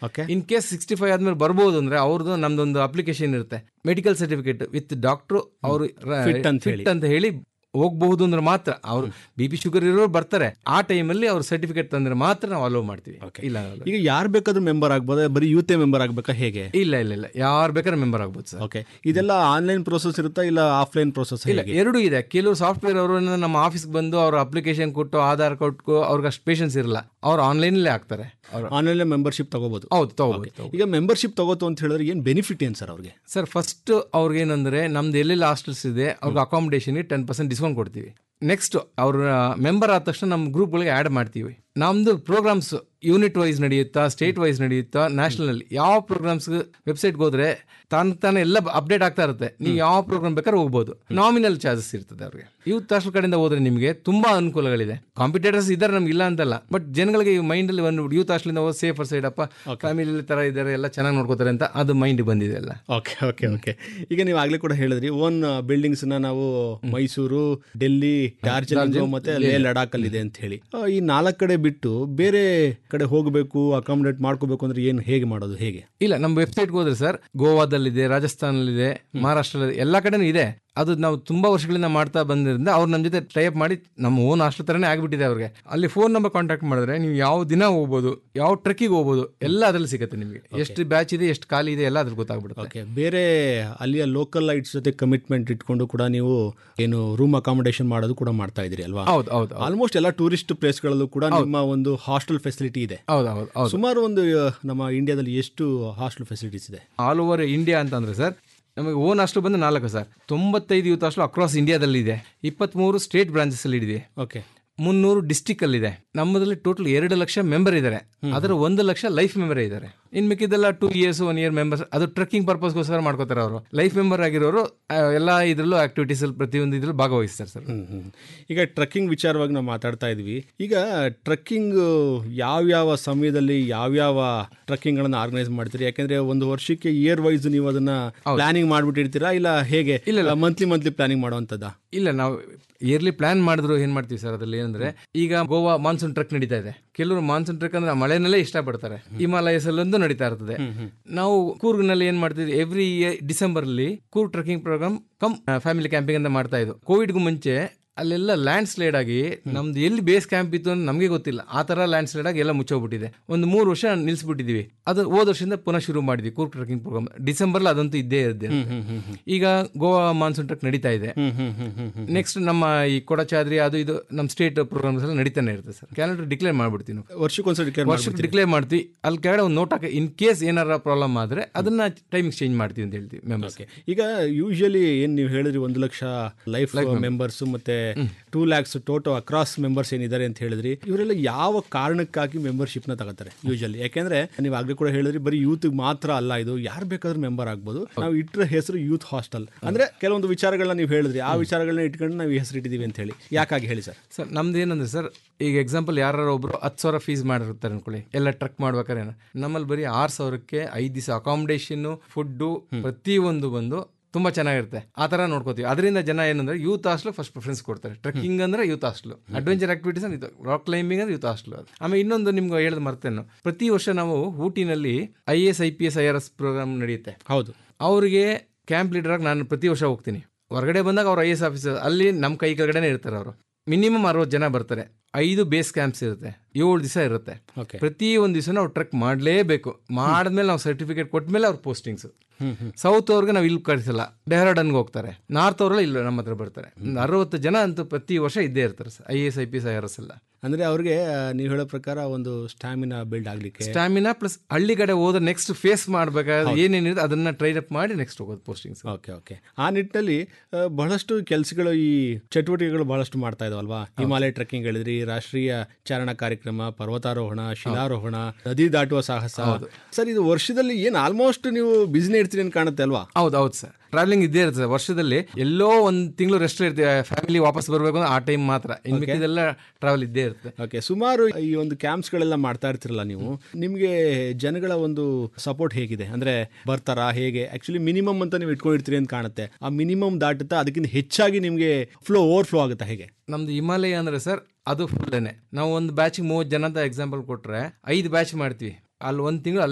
Okay in case sixty five ಆದ್ಮೇಲೆ ಬರ್ಬೋದು ಅಂದ್ರೆ ಅವ್ರದ್ದು ನಮ್ದೊಂದು ಅಪ್ಲಿಕೇಶನ್ ಇರುತ್ತೆ ಮೆಡಿಕಲ್ ಸರ್ಟಿಫಿಕೇಟ್ ವಿತ್ ಡಾಕ್ಟ್ರು ಅವರು Fit ಅಂತ ಹೇಳಿ. ಫಿಟ್ ಅಂತ ಹೇಳಿ ಹೋಗ್ಬಹುದು ಅಂದ್ರೆ ಮಾತ್ರ ಅವ್ರು ಬಿ ಪಿ ಶುಗರ್ ಇರೋರು ಬರ್ತಾರೆ ಆ ಟೈಮಲ್ಲಿ ಅವ್ರ ಸರ್ಟಿಫಿಕೇಟ್ ತಂದ್ರೆ ಮಾತ್ರ ನಾವು ಅಲೋ ಮಾಡ್ತೀವಿ ಇಲ್ಲ ಇಲ್ಲ. ಈಗ ಯಾರು ಬೇಕಾದ್ರೂ ಮೆಂಬರ್ ಆಗ್ಬೋದಾ ಬರೀ ಯೂತೇ ಮೆಂಬರ್ ಆಗ್ಬೇಕಾ ಹೇಗೆ ಇಲ್ಲ ಇಲ್ಲ ಇಲ್ಲ ಯಾರು ಬೇಕಾದ್ರೆ ಮೆಂಬರ್ ಆಗ್ಬೋದು ಸರ್ ಓಕೆ ಇದೆಲ್ಲ ಆನ್ಲೈನ್ ಪ್ರೋಸೆಸ್ ಇರುತ್ತಾ ಇಲ್ಲ ಆಫ್ಲೈನ್ ಪ್ರೋಸೆಸ್ ಇಲ್ಲ ಎರಡೂ ಇದೆ ಕೆಲವರು ಸಾಫ್ಟ್ವೇರ್ ಅವರು ನಮ್ಮ ಆಫೀಸ್ಗೆ ಬಂದು ಅವ್ರ ಅಪ್ಲಿಕೇಶನ್ ಕೊಟ್ಟು ಆಧಾರ್ ಕೊಟ್ಟು ಅವ್ರಿಗೆ ಅಷ್ಟು ಪೇಷನ್ಸ್ ಇರಲ್ಲ ಅವ್ರು ಆನ್ಲೈನಲ್ಲೇ ಆಗ್ತಾರೆ ಅವ್ರು ಆನ್ಲೈನ್ ಮೆಂಬರ್ಶಿಪ್ ತಗೋಬಹುದು ಹೌದು ತಗೋಬೋದು ಈಗ ಮೆಂಬರ್ಶಿಪ್ ತಗೋತು ಅಂತ ಹೇಳಿದ್ರೆ ಏನ್ ಬೆನಿಫಿಟ್ ಏನ್ ಸರ್ ಅವ್ರಿಗೆ ಸರ್ ಫಸ್ಟ್ ಅವ್ರಿಗೆ ಏನಂದ್ರೆ ನಮ್ದು ಎಲ್ಲೆಲ್ಲಿ ಹಾಸ್ಟೆಲ್ಸ್ ಇದೆ ಅವ್ರಿಗೆ ಅಕಾಮಿಡೇಷನ್ಗೆ ಟೆನ್ ಪರ್ಸೆಂಟ್ ಡಿಸ್ಕೌಂಟ್ ಕೊಡ್ತೀವಿ ನೆಕ್ಸ್ಟ್ ಅವ್ರ ಮೆಂಬರ್ ಆದ ತಕ್ಷಣ ನಮ್ಮ ಗ್ರೂಪ್ಗಳಿಗೆ ಆ್ಯಡ್ ಮಾಡ್ತೀವಿ ನಮ್ದು ಪ್ರೋಗ್ರಾಮ್ಸ್ ಯೂನಿಟ್ ವೈಸ್ ನಡೆಯುತ್ತಾ ಸ್ಟೇಟ್ ವೈಸ್ ನಡೆಯುತ್ತಾ ನ್ಯಾಷನಲ್ ಯಾವ ಪ್ರೋಗ್ರಾಮ್ಸ್ ವೆಬ್ಸೈಟ್ಗೆ ಹೋದ್ರೆ ತಾನು ತಾನೇ ಎಲ್ಲ ಅಪ್ಡೇಟ್ ಆಗ್ತಾ ಇರುತ್ತೆ ನೀವು ಯಾವ ಪ್ರೋಗ್ರಾಮ್ ಬೇಕಾದ್ರೆ ಹೋಗ್ಬೋದು ನಾಮಿನಲ್ ಚಾರ್ಜಸ್ ಇರ್ತದೆ ಅವ್ರಿಗೆ ಯೂತ್ ಹಾಸ್ಟೆಲ್ ಕಡೆಯಿಂದ ಹೋದ್ರೆ ನಿಮಗೆ ತುಂಬಾ ಅನುಕೂಲಗಳಿದೆ ಕಾಂಪಿಟೇಟರ್ಸ್ ಇದ್ದಾರೆ ನಮ್ಗೆ ಇಲ್ಲ ಅಂತಲ್ಲ ಬಟ್ ಜನಗಳಿಗೆ ಮೈಂಡ್ ಅಲ್ಲಿ ಒಂದು ಯೂತ್ ಹಾಸ್ಟೆಲಿಂದ ಹೋಗಿ ಸೇಫರ್ ಸೈಡ್ ಅಪ್ಪ ಫ್ಯಾಮಿಲಿ ತರ ಇದ್ದಾರೆ ಎಲ್ಲ ಚೆನ್ನಾಗಿ ನೋಡ್ಕೋತಾರೆ ಅಂತ ಅದು ಮೈಂಡ್ ಬಂದಿದೆ ಎಲ್ಲ ಓಕೆ ಓಕೆ ಓಕೆ ಈಗ ನೀವು ಆಗ್ಲೇ ಕೂಡ ಹೇಳಿದ್ರಿ ಓನ್ ಬಿಲ್ಡಿಂಗ್ಸ್ ನ ನಾವು ಮೈಸೂರು ಡೆಲ್ಲಿ ಡಾರ್ಜಿಲಿಂಗ್ ಮತ್ತೆ ಲೇ ಲಡಾಖ್ ಅಲ್ಲಿ ಇದೆ ಅಂತ ಹೇಳಿ ಆ, ಈ ನಾಲ್ಕು ಕಡೆ ಬಿಟ್ಟು ಬೇರೆ ಕಡೆ ಹೋಗಬೇಕು ಅಕಾಮಿಡೇಟ್ ಮಾಡ್ಕೋಬೇಕು ಅಂದ್ರೆ ಏನು ಹೇಗೆ ಮಾಡೋದು ಹೇಗೆ ಇಲ್ಲ ನಮ್ಮ ವೆಬ್ಸೈಟ್ಗೆ ಹೋದ್ರೆ ಸರ್ ಗೋವಾದಲ್ಲಿದೆ ರಾಜಸ್ಥಾನಲ್ಲಿದೆ ಮಹಾರಾಷ್ಟ್ರದಲ್ಲಿ ಎಲ್ಲ ಕಡೆನೂ ಇದೆ ಅದು ನಾವು ತುಂಬಾ ವರ್ಷಗಳಿಂದ ಮಾಡ್ತಾ ಬಂದಿರಿಂದ ಅವ್ರು ನಮ್ಮ ಜೊತೆ ಟೈಪ್ ಮಾಡಿ ನಮ್ಮ ಓನ್ ಹಾಸ್ಟೆಲ್ ತರನೇ ಆಗ್ಬಿಟ್ಟಿದೆ ಅವ್ರಿಗೆ ಅಲ್ಲಿ ಫೋನ್ ನಂಬರ್ ಕಾಂಟ್ಯಾಕ್ಟ್ ಮಾಡಿದ್ರೆ ನೀವು ಯಾವ ದಿನ ಹೋಗ್ಬೋದು ಯಾವ ಟ್ರೆಕ್ಕಿಗೆ ಹೋಗ್ಬೋದು ಎಲ್ಲ ಅದರಲ್ಲಿ ಸಿಗುತ್ತೆ ನಿಮಗೆ ಎಷ್ಟು ಬ್ಯಾಚ್ ಇದೆ ಎಷ್ಟು ಖಾಲಿ ಇದೆ ಎಲ್ಲ ಅದ್ರಲ್ಲಿ ಗೊತ್ತಾಗ್ಬಿಡುತ್ತೆ ಓಕೆ ಬೇರೆ ಅಲ್ಲಿಯ ಲೋಕಲ್ ಲೈಟ್ಸ್ ಜೊತೆ ಕಮಿಟ್ಮೆಂಟ್ ಇಟ್ಕೊಂಡು ಕೂಡ ನೀವು ಏನು ರೂಮ್ ಅಕಾಮಿಡೇಷನ್ ಮಾಡೋದು ಕೂಡ ಮಾಡ್ತಾ ಇದ್ರಿ ಅಲ್ವಾ ಹೌದು ಹೌದು ಆಲ್ಮೋಸ್ಟ್ ಎಲ್ಲ ಟೂರಿಸ್ಟ್ ಪ್ಲೇಸ್ಗಳಲ್ಲೂ ಕೂಡ ನಿಮ್ಮ ಒಂದು ಹಾಸ್ಟೆಲ್ ಫೆಸಿಲಿಟಿ ಇದೆ ಹೌದು ಹೌದು ಹೌದು ಸುಮಾರು ಒಂದು ಆ, ನಮ್ಮ ಇಂಡಿಯಾದಲ್ಲಿ ಎಷ್ಟು ಹಾಸ್ಟೆಲ್ ಫೆಸಿಲಿಟೀಸ್ ಇದೆ ಆಲ್ ಓವರ್ ಇಂಡಿಯಾ ಅಂತಂದ್ರೆ ಸರ್ ನಮಗೆ ಓನ್ ಹಾಸ್ಟೆಲ್ ಬಂದು ನಾಲ್ಕು ಸರ್ ತೊಂಬತ್ತೈದು ಯೂತ್ ಹಾಸ್ಟೆಲ್ ಅಕ್ರಾಸ್ ಇಂಡಿಯಾದಲ್ಲಿ ಇದೆ ಇಪ್ಪತ್ಮೂರು ಸ್ಟೇಟ್ ಬ್ರಾಂಚಸ್ ಅಲ್ಲಿ ಇದೆ ಓಕೆ ಮುನ್ನೂರು ಡಿಸ್ಟಿಕ್ ಅಲ್ಲಿ ಇದೆ ನಮ್ಮದ್ರಲ್ಲಿ ಟೋಟಲ್ ಎರಡು ಲಕ್ಷ ಮೆಂಬರ್ ಇದ್ದಾರೆ ಅದರ ಒಂದು ಲಕ್ಷ ಲೈಫ್ ಮೆಂಬರ್ ಇದ್ದಾರೆ ಇನ್ ಮಿಕ್ಕಿದೆಲ್ಲ two years one year members ಅದು ಟ್ರೆಕ್ಕಿಂಗ್ ಪರ್ಪಸ್ಗೋಸ್ಕರ ಮಾಡ್ಕೋತಾರೆ ಅವರು ಲೈಫ್ ಮೆಂಬರ್ ಆಗಿರೋರು ಆ, ಎಲ್ಲ ಇದ್ರಲ್ಲೂ ಆಕ್ಟಿವಿಟೀಸ್ ಅಲ್ಲಿ ಪ್ರತಿಯೊಂದು ಇದ್ರಲ್ಲೂ ಭಾಗವಹಿಸ್ತಾರೆ ಸರ್ ಹ್ಮ್, ಹ್ಮ್. ಈಗ ಟ್ರಕ್ಕಿಂಗ್ ವಿಚಾರವಾಗಿ ನಾವು ಮಾತಾಡ್ತಾ ಇದ್ವಿ ಈಗ ಟ್ರಕ್ಕಿಂಗ್ ಯಾವ್ಯಾವ ಸಮಯದಲ್ಲಿ ಯಾವ್ಯಾವ ಟ್ರಕ್ಕಿಂಗ್ ಗಳನ್ನ ಆರ್ಗನೈಸ್ ಮಾಡ್ತೀರಿ ಯಾಕಂದ್ರೆ ಒಂದು ವರ್ಷಕ್ಕೆ ಇಯರ್ ವೈಸ್ ನೀವು ಅದನ್ನ ಪ್ಲಾನಿಂಗ್ ಮಾಡ್ಬಿಟ್ಟಿರ್ತೀರಾ ಇಲ್ಲ ಹೇಗೆ ಇಲ್ಲ ಮಂತ್ಲಿ ಮಂತ್ಲಿ ಪ್ಲಾನಿಂಗ್ ಮಾಡುವಂತದ್ದಾ ಇಲ್ಲ ನಾವು ಇಯರ್ಲಿ ಪ್ಲಾನ್ ಮಾಡಿದ್ರು ಏನ್ ಮಾಡ್ತೀವಿ ಸರ್ ಅದ್ರಲ್ಲಿ ಏನಂದ್ರೆ ಈಗ ಗೋವಾ ಮಾನ್ಸೂನ್ ಟ್ರಕ್ ನಡೀತಾ ಇದೆ ಕೆಲವರು ಮಾನ್ಸೂನ್ ಟ್ರಕ್ ಅಂದ್ರೆ ಮಳೆನಲ್ಲೇ ಇಷ್ಟಪಡ್ತಾರೆ ಹಿಮಾಲಯಸ್ ಅಲ್ಲೊಂದು ನಡೀತಾ ಇರ್ತದೆ ನಾವು ಕೂರ್ಗ್ನಲ್ಲಿ ಏನ್ ಮಾಡ್ತಿದ್ವಿ ಎವ್ರಿ ಡಿಸೆಂಬರ್ ಅಲ್ಲಿ Coorg trekking programme cum family camping ಅಂತ ಮಾಡ್ತಾ ಇದ್ವು ಕೋವಿಡ್ಗೂ ಮುಂಚೆ ಅಲ್ಲೆಲ್ಲ ಲ್ಯಾಂಡ್ ಸ್ಲೈಡ್ ಆಗಿ ನಮ್ದು ಎಲ್ಲಿ ಬೇಸ್ ಕ್ಯಾಂಪ್ ಇತ್ತು ಅಂತ ನಮಗೆ ಗೊತ್ತಿಲ್ಲ ಆ ತರ ಲ್ಯಾಂಡ್ ಸ್ಲೈಡ್ ಆಗಿ ಎಲ್ಲ ಮುಚ್ಚೋಗ್ಬಿಟ್ಟಿದೆ ಒಂದು ಮೂರು ವರ್ಷ ನಿಲ್ಸ್ಬಿಟ್ಟಿದೀವಿ ಅದು ಹೋದ ವರ್ಷದಿಂದ ಪುನಃ ಶುರು ಮಾಡಿದ್ವಿ ಕೂರ್ಗ್ ಟ್ರೆಕ್ಕಿಂಗ್ ಪ್ರೋಗ್ರಾಮ್ ಡಿಸೆಂಬರ್ ಅದಂತೂ ಇದ್ದೇ ಇರುತ್ತೆ ಈಗ ಗೋವಾ ಮಾನ್ಸೂನ್ ಟ್ರಕ್ ನಡೀತಾ ಇದೆ ನೆಕ್ಸ್ಟ್ ನಮ್ಮ ಈ ಕೊಡಚಾದ್ರಿ ಅದು ಇದು ನಮ್ಮ ಸ್ಟೇಟ್ ಪ್ರೋಗ್ರಾಮ್ಸ್ ಎಲ್ಲ ನಡೀತಾನೆ ಇರುತ್ತೆ ಸರ್ ಕ್ಯಾಲೆಂಡರ್ ಡಿಕ್ಲೇರ್ ಮಾಡ್ಬಿಡ್ತೀನಿ ವರ್ಷಕ್ಕೊಂದ್ಸರಿ declare ವರ್ಷಕ್ಕೆ ಡಿಕ್ಲೇರ್ ಮಾಡ್ತೀವಿ ಅಲ್ಲಿ ಕೆಳಗಡೆ ಒಂದು ನೋಟ್ ಹಾಕಿ ಇನ್ ಕೇಸ್ ಏನಾರ ಪ್ರಾಬ್ಲಮ್ ಆದ್ರೆ ಅದನ್ನ ಟೈಮಿಂಗ್ ಚೇಂಜ್ ಮಾಡ್ತೀವಿ ಅಂತ ಹೇಳ್ತೀವಿ ಮೆಂಬರ್ಸ್ ಈಗ ಯೂಶಲಿ ಏನ್ ನೀವು ಹೇಳಿದ್ರಿ ಒಂದು ಲಕ್ಷ ಲೈಫ್ ಮೆಂಬರ್ಸ್ ಮತ್ತೆ ಟೂ ಲ್ಯಾಕ್ಸ್ ಟೋಟೋ ಅಕ್ರಾಸ್ ಮೆಂಬರ್ಸ್ ಏನಿದ್ದಾರೆ ಅಂತ ಹೇಳಿದ್ರಿ ಇವರೆಲ್ಲ ಯಾವ ಕಾರಣಕ್ಕಾಗಿ ಮೆಂಬರ್ಶಿಪ್ ನ ತಗೋತಾರೆ ಯೂಶಲಿ ಯಾಕೆಂದ್ರೆ ನೀವು ಆಗ್ಲೇ ಕೂಡ ಹೇಳಿದ್ರಿ ಬರೀ ಯೂತ್ ಮಾತ್ರ ಅಲ್ಲ ಇದು ಯಾರು ಬೇಕಾದ್ರೂ ಮೆಂಬರ್ ಆಗ್ಬೋದು ನಾವು ಇಟ್ಟರ ಹೆಸರು ಯೂತ್ ಹಾಸ್ಟೆಲ್ ಅಂದ್ರೆ ಕೆಲವೊಂದು ವಿಚಾರಗಳನ್ನ ನೀವು ಹೇಳಿದ್ರಿ ಆ ವಿಚಾರಗಳನ್ನ ಇಟ್ಕೊಂಡು ನಾವು ಈ ಹೆಸರು ಇಟ್ಟಿದೀವಿ ಅಂತ ಹೇಳಿ ಯಾಕಾಗಿ ಹೇಳಿ ಸರ್ ಸರ್ ನಮ್ದು ಏನಂದ್ರೆ ಸರ್ ಈಗ ಎಕ್ಸಾಂಪಲ್ ಯಾರು ಒಬ್ರು ಹತ್ತು ಸಾವಿರ ಫೀಸ್ ಮಾಡಿರ್ತಾರೆ ಅನ್ಕೊಳ್ಳಿ ಎಲ್ಲ ಟ್ರಕ್ ಮಾಡ್ಬೇಕಾದ್ರೆ ಏನು. ನಮ್ಮಲ್ಲಿ ಬರೀ ಆರು ಸಾವಿರಕ್ಕೆ ಐದು ದಿವಸ ಅಕಾಮಿಡೇಷನ್ ಫುಡ್ಡು ಪ್ರತಿಯೊಂದು ಬಂದು ತುಂಬಾ ಚೆನ್ನಾಗಿರುತ್ತೆ ಆ ತರ ನೋಡ್ಕೋತೀವಿ ಅದರಿಂದ ಜನ ಏನಂದ್ರೆ ಯೂತ್ ಹಾಸ್ಟೆಲ್ ಫಸ್ಟ್ ಪ್ರಿಫರೆನ್ಸ್ ಕೊಡ್ತಾರೆ ಟ್ರೆಕ್ಕಿಂಗ್ ಅಂದ್ರೆ ಯೂತ್ ಹಾಸ್ಟೆಲ್ ಅಡ್ವೆಂಚರ್ ಆಕ್ಟಿವಿಟೀಸ್ ಅಂದ್ರೆ ರಾಕ್ ಕ್ಲೈಂಬಿಂಗ್ ಅಂದ್ರೆ ಯೂತ್ ಹಾಸ್ಟೆಲ್ ಆಮೇಲೆ ಇನ್ನೊಂದು ನಿಮ್ಗೆ ಹೇಳದ್ ಮರ್ತೇನು ಪ್ರತಿ ವರ್ಷ ನಾವು ಊಟಿನಲ್ಲಿ I S I P S I R S programme ನಡೆಯುತ್ತೆ ಹೌದು ಅವರಿಗೆ ಕ್ಯಾಂಪ್ ಲೀಡರ್ ಆಗಿ ನಾನು ಪ್ರತಿ ವರ್ಷ ಹೋಗ್ತೀನಿ ಹೊರಗಡೆ ಬಂದಾಗ ಅವ್ರು ಐ ಎಸ್ ಆಫೀಸರ್ ಅಲ್ಲಿ ನಮ್ಮ ಕೈ ಕೆಳಗಡೆನೆ ಇರ್ತಾರೆ ಅವರು ಮಿನಿಮಮ್ ಅರವತ್ತು ಜನ ಬರ್ತಾರೆ ಐದು ಬೇಸ್ ಕ್ಯಾಂಪ್ಸ್ ಇರುತ್ತೆ ಏಳು ದಿವಸ ಇರುತ್ತೆ ಓಕೆ ಪ್ರತಿ ಒಂದು ದಿವಸ ನಾವು ಟ್ರೆಕ್ ಮಾಡಲೇಬೇಕು ಮಾಡಿದ್ಮೇಲೆ ನಾವು ಸರ್ಟಿಫಿಕೇಟ್ ಕೊಟ್ಮೇಲೆ ಅವ್ರ ಪೋಸ್ಟಿಂಗ್ಸ್ ಸೌತ್ ಅವ್ರಿಗೆ ನಾವು ಇಲ್ಲಿ ಕಳಿಸಲ್ಲ ಡೆಹ್ರಾಡನ್ಗೆ ಹೋಗ್ತಾರೆ ನಾರ್ತ್ ಅವರೆಲ್ಲ ಇಲ್ಲಿ ನಮ್ಮ ಹತ್ರ ಬರ್ತಾರೆ ಒಂದು ಅರವತ್ತು ಜನ ಅಂತೂ ಪ್ರತಿ ವರ್ಷ ಇದ್ದೇ ಇರ್ತಾರೆ I S I P S I R S ಎಲ್ಲ ಅಂದ್ರೆ ಅವ್ರಿಗೆ ನೀವು ಹೇಳೋ ಪ್ರಕಾರ ಒಂದು ಸ್ಟಾಮಿನಾ ಬಿಲ್ಡ್ ಆಗ್ಲಿಕ್ಕೆ ಸ್ಟಾಮಿನಾ ಪ್ಲಸ್ ಹಳ್ಳಿ ಕಡೆ ಹೋದ್ರೆ ನೆಕ್ಸ್ಟ್ ಫೇಸ್ ಮಾಡ್ಬೇಕಾದ್ರೆ ಏನೇನಿದೆ ಅದನ್ನ ಟ್ರೈನ್ ಅಪ್ ಮಾಡಿ ನೆಕ್ಸ್ಟ್ ಹೋಗೋದು ಪೋಸ್ಟಿಂಗ್ಸ್ ಓಕೆ ಓಕೆ ಆ ನಿಟ್ಟಿನಲ್ಲಿ ಆ, ಬಹಳಷ್ಟು ಕೆಲಸಗಳು ಈ ಚಟುವಟಿಕೆಗಳು ಬಹಳಷ್ಟು ಮಾಡ್ತಾ ಇದಾವಲ್ವಾ ಹಿಮಾಲಯ ಟ್ರೆಕ್ಕಿಂಗ್ ಹೇಳಿದ್ರಿ ರಾಷ್ಟ್ರೀಯ ಚಾರಣ ಕಾರ್ಯಕ್ರಮ ಪರ್ವತಾರೋಹಣ ಶಿಲಾರೋಹಣ ನದಿ ದಾಟುವ ಸಾಹಸ ಸರ್ ಇದು ವರ್ಷದಲ್ಲಿ ಏನ್ ಆಲ್ಮೋಸ್ಟ್ ನೀವು ಬಿಸಿನೇ ಇರ್ತೀರಿ ಅಂತ ಕಾಣುತ್ತೆ ಅಲ್ವಾ ಹೌದು ಹೌದು ಸರ್ ಟ್ರಾವೆಲಿಂಗ್ ಇದ್ದೇ ಇರುತ್ತೆ ಸರ್ ವರ್ಷದಲ್ಲಿ ಎಲ್ಲೋ ಒಂದು ತಿಂಗಳು ರೆಸ್ಟ್ ಇರ್ತೀವಿ ಫ್ಯಾಮಿಲಿ ವಾಪಸ್ ಬರಬೇಕು ಅಂದ್ರೆ ಆ ಟೈಮ್ ಮಾತ್ರ ಇನ್ನು ಮಿಕ್ಕಿದೆಲ್ಲ ಟ್ರಾವೆಲ್ ಇದ್ದೇ ಇರುತ್ತೆ ಓಕೆ ಸುಮಾರು ಈ ಒಂದು ಕ್ಯಾಂಪ್ಸ್ಗಳೆಲ್ಲ ಮಾಡ್ತಾ ಇರ್ತಿರಲ್ಲ ನೀವು ನಿಮಗೆ ಜನಗಳ ಒಂದು ಸಪೋರ್ಟ್ ಹೇಗಿದೆ ಅಂದ್ರೆ ಬರ್ತಾರಾ ಹೇಗೆ ಆಕ್ಚುಲಿ ಮಿನಿಮಮ್ ಅಂತ ನೀವು ಇಟ್ಕೊಂಡಿರ್ತೀರಿ ಅಂತ ಕಾಣುತ್ತೆ ಆ ಮಿನಿಮಮ್ ದಾಟುತ್ತಾ ಅದಕ್ಕಿಂತ ಹೆಚ್ಚಾಗಿ ನಿಮಗೆ ಫ್ಲೋ ಓವರ್ ಫ್ಲೋ ಆಗುತ್ತಾ ಹೇಗೆ ನಮ್ದು ಹಿಮಾಲಯ ಅಂದ್ರೆ ಸರ್ ಅದು ಫುಲ್ಲೇನೆ ನಾವು ಒಂದು ಬ್ಯಾಚಿಗೆ ಮೂವತ್ತು ಜನ ಅಂತ ಎಕ್ಸಾಂಪಲ್ ಕೊಟ್ರೆ ಐದು ಬ್ಯಾಚ್ ಮಾಡ್ತೀವಿ ಅಲ್ಲಿ ಒಂದು ತಿಂಗಳು